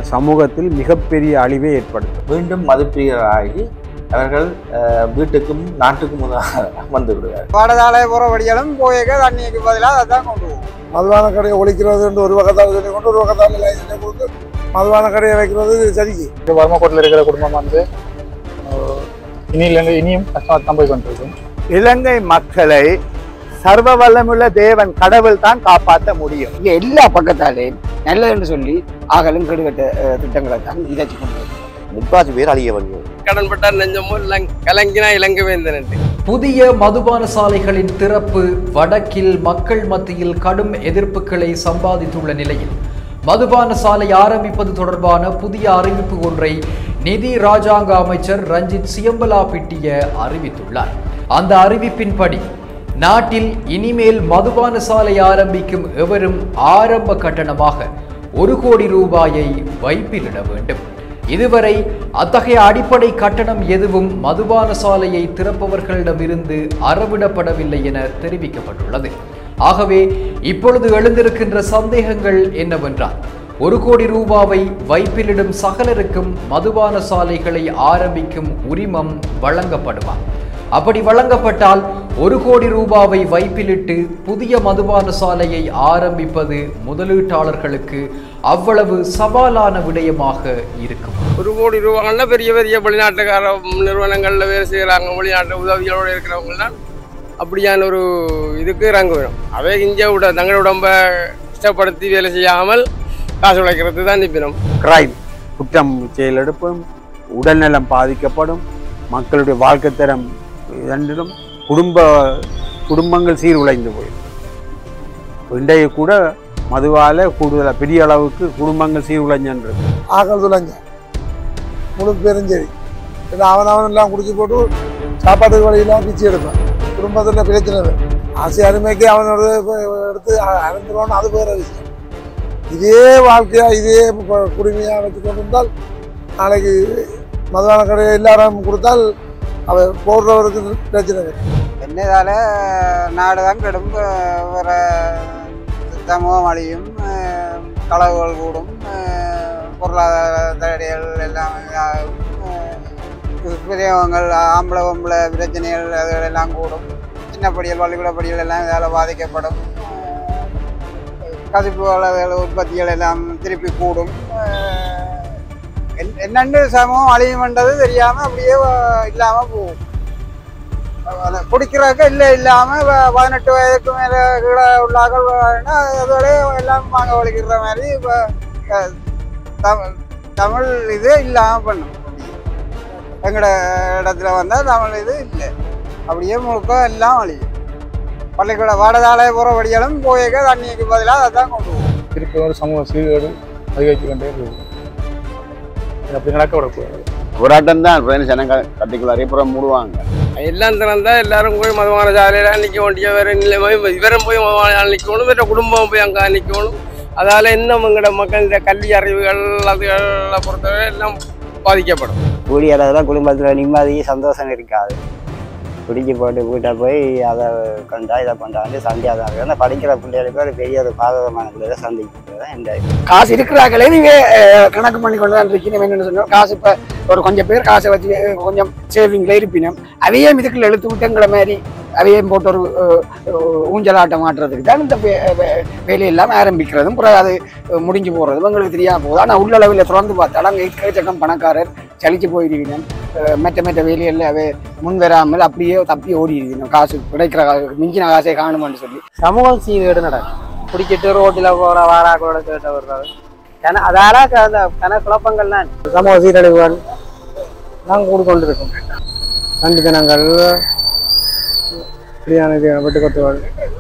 சமூகத்தில் மிகப்பெரிய அழிவை ஏற்படுத்தும் மீண்டும் மதுப்பிரியராகி அவர்கள் அஹ், வீட்டுக்கும் நாட்டுக்கும் முதலாக வந்து விடுவார் பாடசாலை போகிற வழியாலும் போயக்க தண்ணிக்கு பதிலாக அதான் கொண்டு போகும் மதுபான கடையை ஒழிக்கிறது என்று ஒரு பக்கத்தால் சொல்லி கொண்டு ஒரு பக்கத்தால் லைசன்ஸை கொடுத்து மதுபான கடையை வைக்கிறது சரிக்கு இந்த வறுமக்கோட்டில் இருக்கிற குடும்பம் வந்து அஹ், இனியிலேருந்து இனியும் கஷ்டமாக தான் போய் கொண்டிருக்கும் இலங்கை மக்களை சர்வ வல்லமுள்ள தேவன் கடவுள் தான் காப்பாற்ற முடியும் இங்கே எல்லா பக்கத்தாலேயும் நல்லதுன்னு சொல்லி ஆகலும் கெடுகட்ட அஹ், திட்டங்களை தான் இதாச்சு கொண்டு வருது. முக்காசு பேர் அழிய வேண்டும் கடன்பட்டார் நெஞ்சமோ கலங்கினா இலங்கவேந்தன் புதிய மதுபான சாலைகளின் திறப்பு வடக்கில் மக்கள் மத்தியில் கடும் எதிர்ப்புகளை சம்பாதித்துள்ள நிலையில் மதுபான சாலை ஆரம்பிப்பது தொடர்பான புதிய அறிவிப்பு ஒன்றை நிதி ராஜாங்க அமைச்சர் ரஞ்சித் சியம்பலா பிட்டிய அறிவித்துள்ளார் அந்த அறிவிப்பின்படி நாட்டில் இனிமேல் மதுபான சாலை ஆரம்பிக்கும் எவரும் ஆரம்ப கட்டணமாக ஒரு கோடி ரூபாயை வைப்பிலிட வேண்டும் இதுவரை அத்தகைய அடிப்படை கட்டணம் எதுவும் மதுபான சாலையை திறப்பவர்களிடமிருந்து அறவிடப்படவில்லை என தெரிவிக்கப்பட்டுள்ளது ஆகவே இப்பொழுது எழுந்திருக்கின்ற சந்தேகங்கள் என்னவென்றால் ஒரு கோடி ரூபாவை வைப்பிலிடும் சகலருக்கும் மதுபான சாலைகளை ஆரம்பிக்கும் உரிமம் வழங்கப்படுமா அப்படி வழங்கப்பட்டால் ஒரு கோடி ரூபாவை வைப்பிலிட்டு புதிய மதுபான சாலையை ஆரம்பிப்பது முதலீட்டாளர்களுக்கு அவ்வளவு சவாலான விடயமாக இருக்கும் ஒரு கோடி ரூபாங்கன்னா பெரிய பெரிய வெளிநாட்டுக்கார நிறுவனங்களில் வேலை செய்கிறாங்க வெளிநாட்டு உதவிகளோடு இருக்கிறவங்கலாம் அப்படியான ஒரு இதுக்கு இறங்க வேணும் அவை இங்கே விட தங்கள் உடம்ப கஷ்டப்படுத்தி வேலை செய்யாமல் காசு உழைக்கிறது தான் நிற்பினோம் கிரைம் குற்றம் செயலெடுப்பும் உடல்நலம் பாதிக்கப்படும் மக்களுடைய வாழ்க்கை தரம் இரண்டிலும் குடும்ப குடும்பங்கள் சீர்குலைந்து போயிடும் இன்றைய கூட மதுவால கூடுதலாக பெரிய அளவுக்கு குடும்பங்கள் சீர்குலைஞ்சிருக்கு ஆக்கள் துளைஞ்ச முழு பேரும் சரி இல்லை அவன் அவன் எல்லாம் குடிச்சு போட்டு சாப்பாட்டுக்கு வழியெல்லாம் பிச்சு எடுப்பான் குடும்பத்தில் பிரச்சனை வரும். ஆசை அருமைக்கு அவனோட எடுத்து அறந்துருவான்னு அது வேற விஷயம் இதே வாழ்க்கையா இதே ப- குடுமையா வச்சு கொண்டு இருந்தால் நாளைக்கு மதுபான கடையை எல்லாரும் கொடுத்தால் அவ போடுறவருக்கு பிரச்சனை வரும் என்னதால நாடு தான் கெடும் வர சமூகம் அழியும் அஹ், களவுகள் கூடும் அஹ், பொருளாதார தடைகள் எல்லாம் இதாகும். அஹ், பெரியவங்கள் ஆம்பளை பொம்பளை பிரச்சனைகள் அதுகள் எல்லாம் கூடும் சின்ன படிகள் பள்ளிக்கூட படிகள் எல்லாம் இதால் பாதிக்கப்படும் அஹ், கசிப்பு வளர்கள் உற்பத்திகள் எல்லாம் திருப்பி கூடும் அஹ், என்- என்னென்னு சமூகம் அழியுமென்றது தெரியாமல் அப்படியே இல்லாமல் போகும் அதை குடிக்கிறதுக்கு இல்லை இல்லாமல் பதினெட்டு வயதுக்கு மேலே கீழே உள்ளாக்கள் வேணா அதோட எல்லாம் வாங்க ஒழிக்கிற மாதிரி இப்போ தமிழ் தமிழ் இது இல்லாமல் பண்ணும் எங்களோட இடத்துல வந்தால் தமிழ் இது இல்லை அப்படியே முழுக்க எல்லாம் அழியும் பள்ளிக்கூட பாடசாலை போகிற வழியாலும் போயக்க தண்ணிக்கு பதிலாக அதான் கொண்டு போகும் திருப்பி ஒரு சமூக சீர்கேடு அதிகரித்து கொண்டே இருக்குது இது அப்படி நடக்க விடக்கூடாது போராட்டம் தான் ஜனங்கள் கட்டிக்குள்ள அப்புறம் மூடுவாங்க எல்லாம் திறந்தா எல்லாரும் போய் மதுபான சாலையில் நிற்க வேண்டிய வேறு நிலைமை இவரும் போய் மதுபான சாலையில் நிற்கணும் வேற குடும்பம் போய் அங்கே நிற்கணும் அதால் இன்னும் எங்களோட மக்கள் இந்த கல்வி அறிவுகள் அதுகளை பொறுத்தவரை எல்லாம் பாதிக்கப்படும் கூலி அளவில் குடும்பத்தில் நிம்மதி சந்தோஷம் இருக்காது குடிச்சு போட்டு வீட்டை போய் அதை கொண்டா இதை கொண்டாந்து சண்டையாக தான் இருக்கும் படிக்கிற பிள்ளைகளுக்கு ஒரு பெரிய ஒரு பாதகமான பிள்ளைகளை சந்திக்கிறது தான் இந்த காசு இருக்கிறாங்களே நீங்க அஹ், கணக்கு பண்ணி கொண்டு தான் இருக்கணும் என்னன்னு சொன்னோம் காசு இப்போ ஒரு கொஞ்சம் பேர் காசை வச்சு அஹ், கொஞ்சம் சேவிங்ல இருப்பினும் அவையே இதுக்குள்ள எழுத்து விட்டங்கிற மாதிரி அவையும் போட்டு ஒரு அஹ், அஹ், ஊஞ்சலாட்டம் ஆட்டுறதுக்கு தான் இந்த வே- வே- வேலையெல்லாம் ஆரம்பிக்கிறதும் பிறகு அது அஹ், முடிஞ்சு போகிறதும் எங்களுக்கு தெரியாம போகுது ஆனால் உள்ளளவில் திறந்து பார்த்தாலும் அங்கே எக்கச்சக்கம் பணக்காரர் சலிச்சு போயிருக்கணும் அஹ், மற்ற மற்ற வேலைகளில் அவை முன் வராமல் அப்படியே தப்பி ஓடி இருக்கணும் காசு கிடைக்கிற காசு மிஞ்சின காசை காணுமான்னு சொல்லி சமூகம் சீர்கேடு நடக்கும் குடிச்சிட்டு ரோட்டில் போகிற வாராக்களோட கேட்ட வர்றது கன அதால அந்த கன குழப்பங்கள்லாம் சமூக சீரழிவுகள் நாங்கள் கூடிக்கொண்டு இருக்கோம் சண்டித்தனங்கள் இப்படியான இது வெட்டுக்கத்துகள்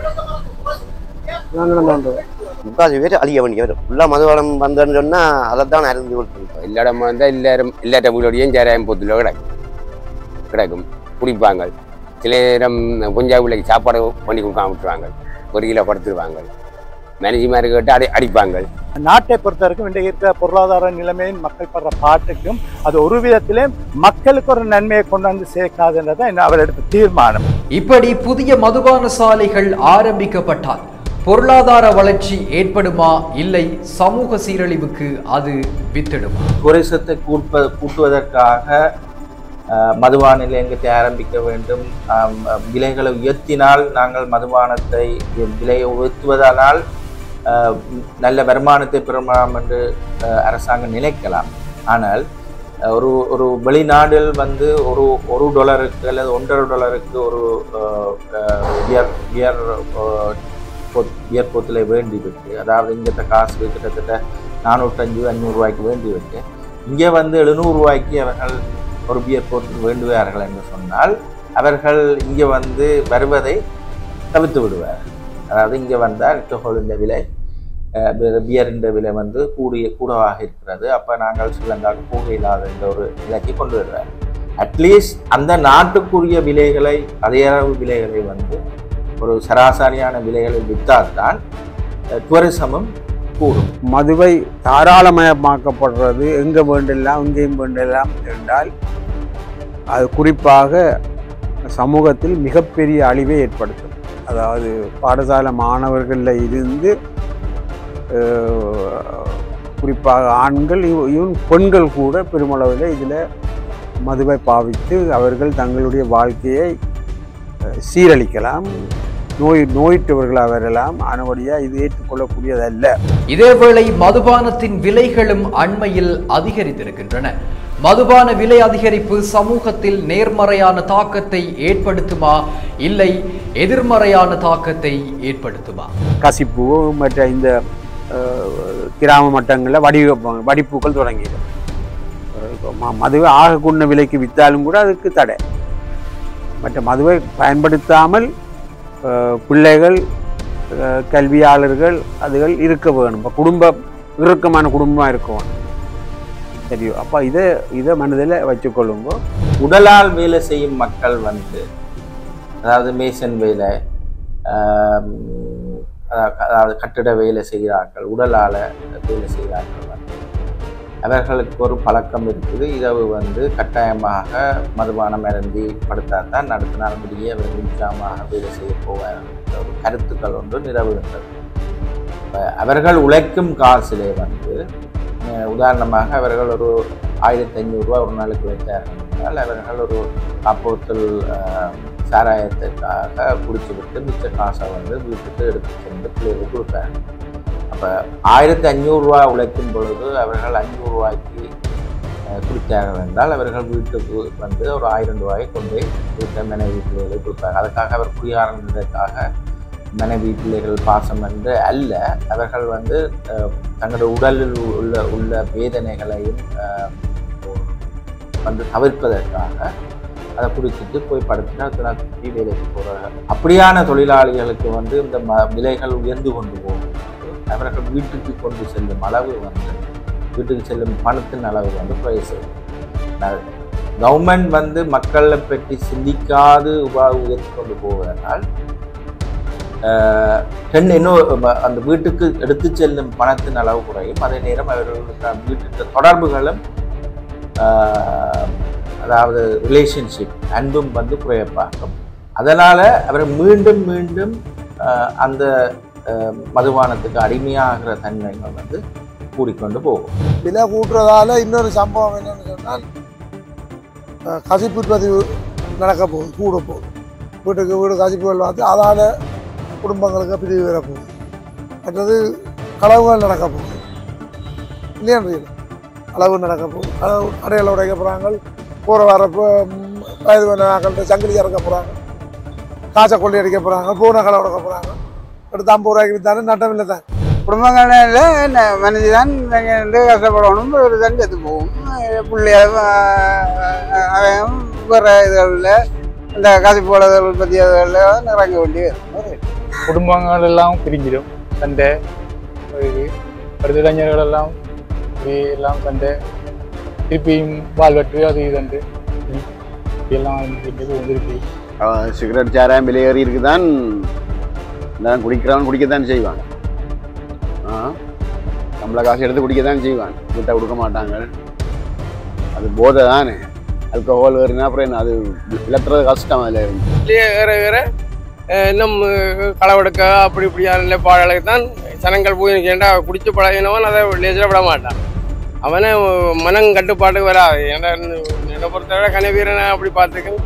நான் நடந்து வந்தது முக்காசு பேர் அழிய வேண்டிய வரும் ஃபுல்லாக மதுபானம் வந்தோன்னு சொன்னால் அதை தான் அறிந்து கொடுத்துருக்கோம் எல்லா இடமா இருந்தால் எல்லாரும் எல்லாட்ட வீடோடையும் சேராயம் பொத்துல கிடக்கும் கிடக்கும் குடிப்பாங்க சில நேரம் கொஞ்சா பிள்ளைக்கு சாப்பாடு பண்ணி கொடுக்காம விட்டுருவாங்க ஒரு கிலோ படுத்துருவாங்க மேனேஜ்மாரி கேட்டு அடி அடிப்பாங்க நாட்டை பொறுத்த வரைக்கும் இன்றைக்கு இருக்கிற பொருளாதார நிலைமையின் மக்கள் படுற பாட்டுக்கும் அது ஒரு விதத்திலே மக்களுக்கு ஒரு நன்மையை கொண்டு வந்து சேர்க்காதுன்றதான் அவர் எடுத்த தீர்மானம் இப்படி புதிய மதுபான சாலைகள் ஆரம்பிக்கப்பட்டால் பொருளாதார வளர்ச்சி ஏற்படுமா இல்லை சமூக சீரழிவுக்கு அது வித்திடுமா குறைசத்தை கூட்ப கூட்டுவதற்காக அஹ், மதுபான நிலையங்களை ஆரம்பிக்க வேண்டும் ஆம், விலைகளை உயர்த்தினால் நாங்கள் மதுபானத்தை விலையை உயர்த்துவதனால் அஹ், நல்ல வருமானத்தை பெறலாம் என்று அஹ், அரசாங்கம் நினைக்கலாம் ஆனால் அஹ், ஒரு ஒரு வெளிநாடில் வந்து ஒரு ஒரு டாலருக்கு அல்லது ஒன்றரை டாலருக்கு ஒரு அஹ், அஹ், பியர் பியர் அஹ், பொத்- பியர் போத்தலை வேண்டி விட்டு அதாவது இங்கிட்ட காசு கிட்டத்தட்ட நானூற்றஞ்சு அஞ்சூறுரூவாய்க்கு வேண்டி விட்டு இங்கே வந்து எழுநூறுவாய்க்கு அவர்கள் ஒரு பியர் போட்டு வேண்டுவார்கள் என்று சொன்னால் அவர்கள் இங்கே வந்து வருவதை தவிர்த்து விடுவார் அதாவது இங்கே வந்தால் alcohol-ன் விலை அஹ், பி- பியரின் விலை வந்து கூடிய கூடவாக இருக்கிறது அப்போ நாங்கள் ஸ்ரீலங்காவுக்கு போக இல்லாத என்ற ஒரு நிலைக்கு கொண்டு வருவார் அட்லீஸ்ட் அந்த நாட்டுக்குரிய விலைகளை அதே அளவு விலைகளை வந்து ஒரு சராசரியான விலைகளில் விற்றால்தான் டூரிசமும் கூடும் மதுவை தாராளமயமாக்கப்படுறது எங்கே வேண்டெல்லாம் இங்கேயும் வேண்டெல்லாம் என்றால் அது குறிப்பாக சமூகத்தில் மிகப்பெரிய அழிவை ஏற்படுத்தும் அதாவது பாடசாலை மாணவர்களில் இருந்து அஹ், குறிப்பாக ஆண்கள் இவ- ஈவன் பெண்கள் கூட பெருமளவில் இதில் மதுவை பாவித்து அவர்கள் தங்களுடைய வாழ்க்கையை அஹ், சீரழிக்கலாம் நோய் நோயிட்டவர்களாக வரலாம் ஆனபடியாக இது ஏற்றுக்கொள்ளக்கூடியதல்ல இதேவேளை மதுபானத்தின் விலைகளும் அண்மையில் அதிகரித்திருக்கின்றன மதுபான விலை அதிகரிப்பு சமூகத்தில் நேர்மறையான தாக்கத்தை ஏற்படுத்துமா இல்லை எதிர்மறையான தாக்கத்தை ஏற்படுத்துமா கசிப்பு மற்ற இந்த அஹ், கிராம மட்டங்களில் வடி வடிப்புகள் தொடங்கிடும் இப்போ ம மதுவை ஆகக்குண்ண விலைக்கு விற்றாலும் கூட அதுக்கு தடை மற்ற மதுவை பயன்படுத்தாமல் அஹ், பிள்ளைகள் அஹ், கல்வியாளர்கள் அதுகள் இருக்க வேணும் இப்போ குடும்பம் இறுக்கமான குடும்பமாக இருக்கும் சரியோ அப்போ இதை இதை மனதில் வச்சுக்கொள்ளுங்க உடலால் வேலை செய்யும் மக்கள் வந்து அதாவது மேசன் வேலை ஆம், அதாவது அதாவது கட்டிட வேலை செய்கிறார்கள் உடலால் வேலை செய்கிறார்கள் வந்து அவர்களுக்கு ஒரு பழக்கம் இருக்குது இரவு வந்து கட்டாயமாக மதுபானம் இறந்தி படுத்தால் தான் அடுத்த நாள் முடிய அவர்கள் உற்சாகமாக வேலை செய்ய போவார்கள் என்ற ஒரு கருத்துக்கள் ஒன்று நிலவுகின்றது இப்ப அவர்கள் உழைக்கும் காசிலே வந்து அஹ், உதாரணமாக அவர்கள் ஒரு ஆயிரத்தி ஐநூறுரூவா ஒரு நாளுக்கு வைத்தார்கள் என்றால் அவர்கள் ஒரு காப்போத்தல் சாராயத்துக்காக குடிச்சு விட்டு மிச்ச காசை வந்து வீட்டுக்கு எடுத்து சென்று பிள்ளைகளுக்கு கொடுப்பாங்க அப்போ ஆயிரத்தி ஐநூறுரூவா உழைக்கும் பொழுது அவர்கள் அஞ்சூறுரூவாய்க்கு குடித்தார்கள் என்றால் அவர்கள் வீட்டுக்கு வந்து ஒரு ஆயிரம் ரூபாயை கொண்டு போய் வீட்டை மனைவி பிள்ளைகளுக்கு கொடுப்பாங்க அதுக்காக அவர் குடியாரன்றதுக்காக மனைவி பிள்ளைகள் பாசம் என்று அல்ல அவர்கள் வந்து அஹ், தங்களுடைய உடலில் உள்ள உள்ள வேதனைகளையும் அஹ், வந்து தவிர்ப்பதற்காக அதை குடிச்சிட்டு போய் படுத்துட்டு அடுத்த நாள் திருப்பி வேலைக்கு போகிறார்கள் அப்படியான தொழிலாளிகளுக்கு வந்து இந்த ம விலைகள் உயர்ந்து கொண்டு போகும் அவர்கள் வீட்டுக்கு கொண்டு செல்லும் அளவு வந்து வீட்டுக்கு செல்லும் பணத்தின் அளவு வந்து குறைய கவர்மெண்ட் வந்து மக்களை பற்றி சிந்திக்காது உபாவு உயர்த்தி கொண்டு போவதனால் ஆஹ், ரெண்டு இன்னும் ம- அந்த வீட்டுக்கு எடுத்து செல்லும் பணத்தின் அளவு குறையும் அதே நேரம் அவர்களுக்கு வீட்டுக்கு தொடர்புகளும் ஆஹ், அதாவது ரிலேஷன்ஷிப் அன்பும் வந்து குறைய பார்க்கும் அதனால் அவர் மீண்டும் மீண்டும் ஆஹ், அந்த ஆஹ், மதுபானத்துக்கு அடிமையாகிற தன்மைகள் வந்து கூடிக்கொண்டு போகும் விலை கூட்டுறதால இன்னொரு சம்பவம் என்னன்னு சொன்னால் அஹ், கசிப்பு பதிவு நடக்க போகுது கூட போகுது வீட்டுக்கு வீடு கசிப்புகள் பார்த்து அதால் குடும்பங்களுக்கு பிரிவு வரப்போகுது மற்றது களவுகள் நடக்க போகுது இல்லையா அளவு நடக்க போகுது அளவு கடையில் உடைக்க போகிறாங்க போகிற வரப்போ ம், வயது வந்தாக்கள்கிட்ட சங்கிலி இறக்க போகிறாங்க காசை கொள்ளையடிக்க போகிறாங்க பூனை களை உடைக்க போகிறாங்க எடுத்து ஐம்பது ரூபாய்க்கு வித்தாலும் நட்டம் இல்லை தான் குடும்பங்களில் என்ன மனிதி தான் ரெண்டு கஷ்டப்படணும் ஒரு தான் செத்து போகும் பிள்ளைகள் அவன் வேறு இதுகளில் இந்த கசிப்பு பற்றி அதுகளில் இறங்க வேண்டி வரும் குடும்பங்கள் எல்லாம் பிரிஞ்சிடும் சண்டை இது அடுத்த இளைஞர்கள் எல்லாம் இப்படி எல்லாம் சண்டை திருப்பியும் பால் வெட்டு அது இதுண்டு எல்லாம் வந்துருக்கு அவன் சிகரெட் சாராயம் விலையேறி இருக்குதான் நான் குடிக்கிறவன் குடிக்கத்தான் செய்வான் ஆ நம்மளை காசு எடுத்து குடிக்கத்தான் செய்வான் விட்டா கொடுக்க மாட்டாங்க அது போதை தானே அல்கஹால் ஏறினா அப்புறம் என்ன அது விளத்துறது கஷ்டம் அதில் இருந்து இல்லையே ஏற ஏற அஹ் இன்னும் அஹ், களவெடுக்க அப்படி இப்படியான நிலைப்பாடுகளுக்கு தான் ஜனங்கள் போய் கேட்டா குடிச்சு பழகினவன் அதை லேசில் விட மாட்டான் அவனை மனம் கட்டுப்பாட்டுக்கு வராது ஏன்னா என்னை பொறுத்தவரை கனவீரனை அப்படி பார்த்துக்க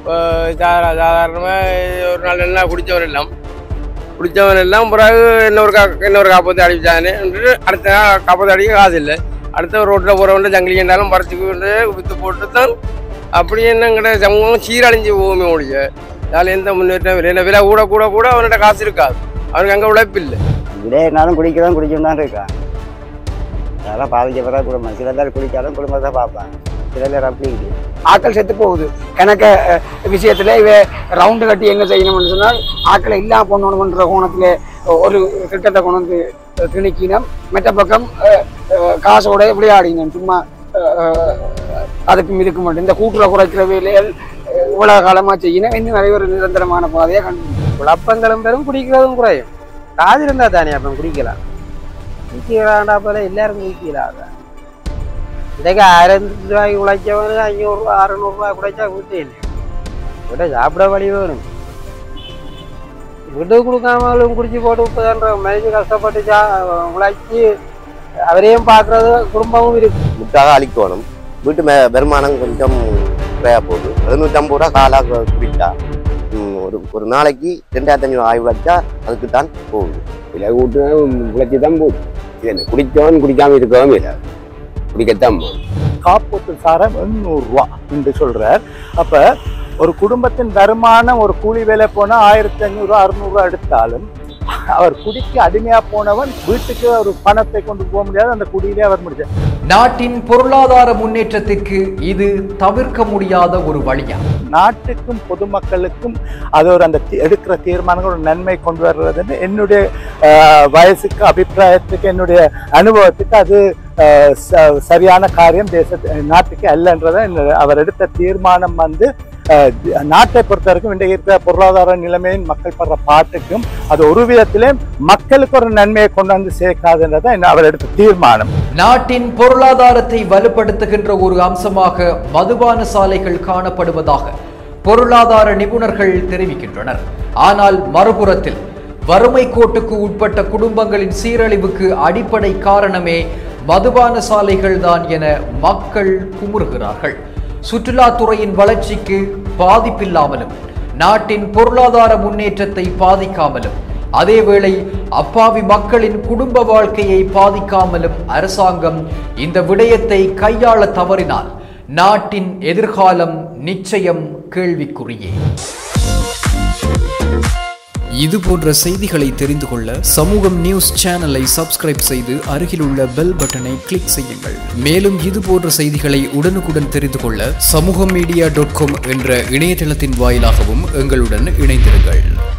சாதாரணமாக ஒரு நாள் என்ன குடித்தவன் எல்லாம் குடித்தவன் எல்லாம் பிறகு இன்னொரு கா இன்னொரு காப்பத்தை அடிச்சானே அடுத்த நாள் காப்பத்தை அடிக்க காசு இல்லை அடுத்த ரோட்டில் போகிறவன்ட்டு ஜங்கிலி என்றாலும் பறிச்சுக்கிட்டு விற்று போட்டு தான் அப்படி என்னங்கிட்ட சமூகம் சீரழிஞ்சு போகுமே ஒழிய அதில் எந்த முன்னேற்றம் இல்லை என்ன விலை கூட கூட கூட அவன்கிட்ட காசு இருக்காது அவனுக்கு அங்கே உழைப்பு இல்லை விடையினாலும் குடிக்கிறதான் குடிக்கணும் தான் இருக்கான் அதெல்லாம் பாதிக்கப்படுறா குடும்பம் சில பேர் குடிக்காலும் குடும்பத்தை பார்ப்பாங்க சில பேர் அப்படி இருக்கு ஆட்கள் செத்து போகுது கணக்க அஹ், விஷயத்துல இவ ரவுண்டு கட்டி என்ன செய்யணும்னு சொன்னால் ஆட்களை இல்லாம பண்ணணும்ன்ற கோணத்துல ஒரு திட்டத்தை கொண்டு வந்து அஹ், திணிக்கினோம் மற்ற பக்கம் அஹ், அஹ், காசோட விளையாடினோம் சும்மா அஹ், அஹ், அதுக்கும் இதுக்கும் மட்டும் இந்த கூட்டுற குறைக்கிற வேலைகள் அஹ், இவ்வளவு காலமா செய்யணும் இன்னும் நிறைய ஒரு நிரந்தரமான பாதையை கண்டு குழப்பங்களும் பெரும் குடிக்கிறதும் குறையும் காது இருந்தா தானே அப்போ குடிக்கலாம் குடிக்கிறாண்டா போல எல்லாரும் குடிக்கிறாங்க இன்றைக்கு ஆயிரம் ரூபாய்க்கு உழைச்சவனு ஐநூறுரூவா அறநூறுவா குடைச்சா வீட்டு இல்லை வீட்டை சாப்பிட வழி வேணும் வீட்டுக்கு கொடுக்காமலும் குடிச்சு போட்டு முப்பதான்ற மனுஷன் கஷ்டப்பட்டு சா உழைச்சி அவரையும் பார்க்கறது குடும்பமும் இருக்கு முட்டாக அழிக்கணும் வீட்டு மே வருமானம் கொஞ்சம் குறையா போகுது எழுநூற்றம்பது ரூபா காலாக குடித்தா ம், ஒரு ஒரு நாளைக்கு ரெண்டாயிரத்தி ஐநூறு ஆய்வு வச்சா அதுக்கு தான் போகுது விலை கூட்டு உழைச்சி தான் போகுது இது என்ன குடித்தவன் குடிக்காம இருக்கவும் இல்லை குடிக்கத்தான் போகுது காப்போத்து சாரம் எண்ணூறு ரூபா என்று சொல்றார் அப்ப ஒரு குடும்பத்தின் வருமானம் ஒரு கூலி வேலை போனா ஆயிரத்தி ஐநூறு அறுநூறுவா எடுத்தாலும் அவர் குடிக்கு அடிமையா போனவன் வீட்டுக்கு ஒரு பணத்தை கொண்டு போக முடியாது அந்த குடியிலே அவர் முடிச்சார் நாட்டின் பொருளாதார முன்னேற்றத்திற்கு இது தவிர்க்க முடியாத ஒரு வழியா நாட்டுக்கும் பொதுமக்களுக்கும் அது ஒரு அந்த தி- எடுக்கிற தீர்மானங்கள் ஒரு நன்மை கொண்டு வர்றதுன்னு என்னுடைய ஆஹ், வயசுக்கு அபிப்பிராயத்துக்கு என்னுடைய அனுபவத்துக்கு அது ஆஹ், ச- சரியான காரியம் தேச நாட்டுக்கு அல்லன்றதை என்னுடைய- அவர் எடுத்த தீர்மானம் வந்து ஆஹ், தி- நாட்டை பொறுத்த வரைக்கும் இன்றைக்கு இருக்கிற பொருளாதார நிலைமையின் மக்கள் படுற பாட்டுக்கும் அது ஒரு விதத்திலே மக்களுக்கு ஒரு நன்மையை கொண்டு வந்து சேர்க்காதுன்றதை அவர் எடுத்த தீர்மானம் நாட்டின் பொருளாதாரத்தை வலுப்படுத்துகின்ற ஒரு அம்சமாக மதுபான சாலைகள் காணப்படுவதாக பொருளாதார நிபுணர்கள் தெரிவிக்கின்றனர் ஆனால் மறுபுறத்தில் வறுமை கோட்டுக்கு உட்பட்ட குடும்பங்களின் சீரழிவுக்கு அடிப்படை காரணமே மதுபான சாலைகள் தான் என மக்கள் குமுறுகிறார்கள் சுற்றுலாத்துறையின் வளர்ச்சிக்கு பாதிப்பில்லாமலும் நாட்டின் பொருளாதார முன்னேற்றத்தை பாதிக்காமலும் அதேவேளை அப்பாவி மக்களின் குடும்ப வாழ்க்கையை பாதிக்காமலும் அரசாங்கம் இந்த விடயத்தை கையாள தவறினால் நாட்டின் எதிர்காலம் நிச்சயம் கேள்விக்குறியே இது போன்ற செய்திகளை தெரிந்து கொள்ள சமூகம் நியூஸ் சேனலை சப்ஸ்கிரைப் செய்து அருகிலுள்ள பெல் பட்டனை கிளிக் செய்யுங்கள் மேலும் இது போன்ற செய்திகளை உடனுக்குடன் தெரிந்து கொள்ள சமூகம் மீடியா டாட் காம் என்ற இணையதளத்தின் வாயிலாகவும் எங்களுடன் இணைந்திருங்கள்